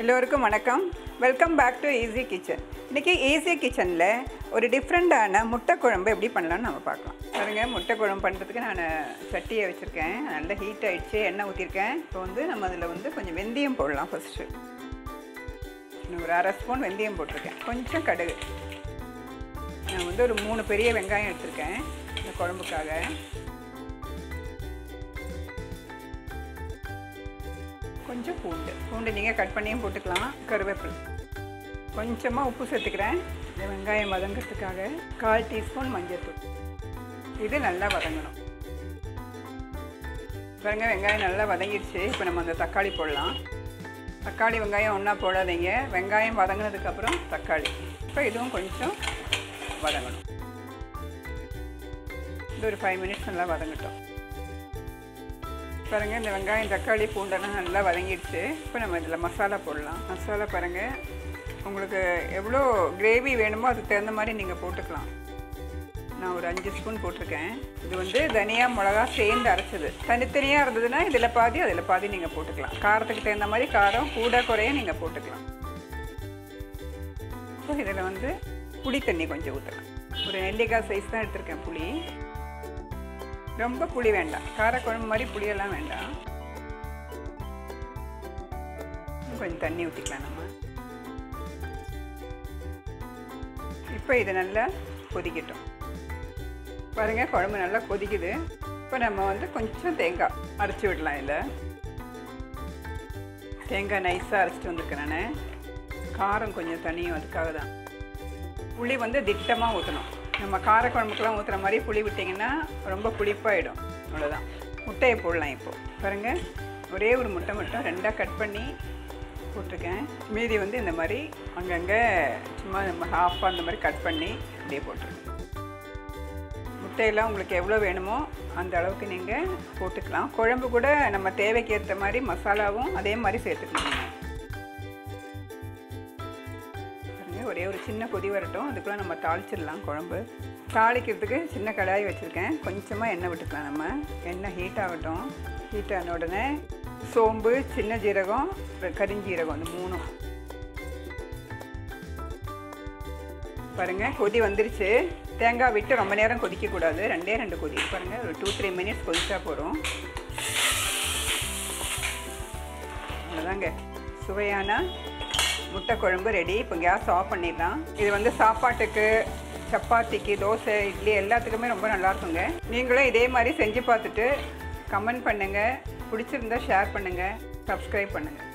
எல்லோருக்கும் வணக்கம் welcome back to easy kitchen இன்றைக்கி ஈஸி கிச்சனில் ஒரு டிஃப்ரெண்ட்டான முட்டை குழம்பு எப்படி பண்ணலாம்னு நம்ம பார்க்கலாம் பாருங்க முட்டை குழம்பு பண்ணுறதுக்கு நான் சட்டியை வச்சுருக்கேன் நல்லா ஹீட் ஆகிடுச்சு எண்ணெய் ஊற்றிருக்கேன் இப்போ வந்து நம்ம அதில் வந்து கொஞ்சம் வெந்தயம் போடலாம் ஃபஸ்ட்டு இன்னும் ஒரு அரை ஸ்பூன் வெந்தயம் போட்டிருக்கேன் கொஞ்சம் கடுகு நான் வந்து ஒரு மூணு பெரிய வெங்காயம் எடுத்திருக்கேன் இந்த குழம்புக்காக கொஞ்சம் பூண்டு பூண்டு நீங்கள் கட் பண்ணியும் போட்டுக்கலாம் கருவேப்பிலை கொஞ்சமாக உப்பு சேர்த்துக்கிறேன் இந்த வெங்காயம் வதங்கிறதுக்காக கால் டீஸ்பூன் மஞ்சள்தூள் இது நல்லா வதங்கணும் பாருங்க வெங்காயம் நல்லா வதங்கிடுச்சு இப்போ நம்ம அந்த தக்காளி போடலாம் தக்காளி வெங்காயம் ஒன்றா போடாதீங்க வெங்காயம் வதங்கினதுக்கப்புறம் தக்காளி இப்போ இதுவும் கொஞ்சம் வதங்கணும் இது ஒரு ஃபைவ் மினிட்ஸ் நல்லா வதங்கட்டும் பாருங்க இந்த வெங்காயம் தக்காளி பூண்டெல்லாம் நல்லா வதங்கிடுச்சு இப்போ நம்ம இதில் மசாலா போடலாம் மசாலா பாருங்கள் உங்களுக்கு எவ்வளோ கிரேவி வேணுமோ அதுக்கு தகுந்த மாதிரி நீங்கள் போட்டுக்கலாம் நான் ஒரு அஞ்சு ஸ்பூன் போட்டிருக்கேன் இது வந்து தனியா மிளகா சேர்ந்து அரைச்சது தனித்தனியாக இருந்ததுன்னா இதில் பாதி அதில் பாதி நீங்கள் போட்டுக்கலாம் காரத்துக்கு தகுந்த மாதிரி காரம் கூட குறைய நீங்கள் போட்டுக்கலாம் இப்போ இதில் வந்து புளி தண்ணி கொஞ்சம் ஊற்றலாம் ஒரு நெல்லிக்காய் சைஸ் தான் எடுத்திருக்கேன் புளி ரொம்ப புளி வேண்டாம் காரக்குழம்பு மாதிரி புளியெல்லாம் வேண்டாம் கொஞ்சம் தண்ணி ஊற்றிக்கலாம் நம்ம இப்போ இது நல்லா கொதிக்கட்டும் பாருங்கள் குழம்பு நல்லா கொதிக்குது இப்போ நம்ம வந்து கொஞ்சம் தேங்காய் அரைச்சி விடலாம் இதில் தேங்காய் நைஸாக அரைச்சிட்டு வந்திருக்கேன் நான் காரம் கொஞ்சம் தனியும் அதுக்காக தான் புளி வந்து திட்டமாக ஊற்றணும் நம்ம காரக்குழம்புக்கெலாம் ஊற்றுற மாதிரி புளி விட்டிங்கன்னா ரொம்ப புளிப்பாயிடும் அவ்வளோதான் முட்டையை போடலாம் இப்போது பாருங்கள் ஒரே ஒரு முட்டை மட்டும் ரெண்டாக கட் பண்ணி போட்டிருக்கேன் மீதி வந்து இந்த மாதிரி அங்கங்கே சும்மா நம்ம ஹாஃபாக அந்த மாதிரி கட் பண்ணி அப்படியே போட்டிருக்கேன் முட்டையெல்லாம் உங்களுக்கு எவ்வளோ வேணுமோ அந்த அளவுக்கு நீங்கள் போட்டுக்கலாம் குழம்பு கூட நம்ம தேவைக்கு ஏற்ற மாதிரி மசாலாவும் அதே மாதிரி சேர்த்துக்கலாம் பாருங்க ஒரே ஒரு சின்ன கொதி வரட்டும் அதுக்குள்ளே நம்ம தாளிச்சிடலாம் குழம்பு தாளிக்கிறதுக்கு சின்ன கடாய் வச்சுருக்கேன் கொஞ்சமாக எண்ணெய் விட்டுக்கலாம் நம்ம எண்ணெய் ஹீட் ஆகட்டும் ஹீட் ஆன உடனே சோம்பு சின்ன ஜீரகம் கரிஞ்சீரகம் அந்த மூணும் பாருங்கள் கொதி வந்துருச்சு தேங்காய் விட்டு ரொம்ப நேரம் கொதிக்கக்கூடாது ரெண்டே ரெண்டு கொதி பாருங்கள் ஒரு டூ த்ரீ மினிட்ஸ் கொதிச்சா போகிறோம் அவ்வளோதாங்க சுவையான முட்டை குழம்பு ரெடி இப்போ கேஸ் ஆஃப் பண்ணிடலாம் இது வந்து சாப்பாட்டுக்கு சப்பாத்திக்கு தோசை இட்லி எல்லாத்துக்குமே ரொம்ப நல்லா இருக்குங்க நீங்களும் இதே மாதிரி செஞ்சு பார்த்துட்டு கமெண்ட் பண்ணுங்கள் பிடிச்சிருந்தா ஷேர் பண்ணுங்கள் சப்ஸ்கிரைப் பண்ணுங்கள்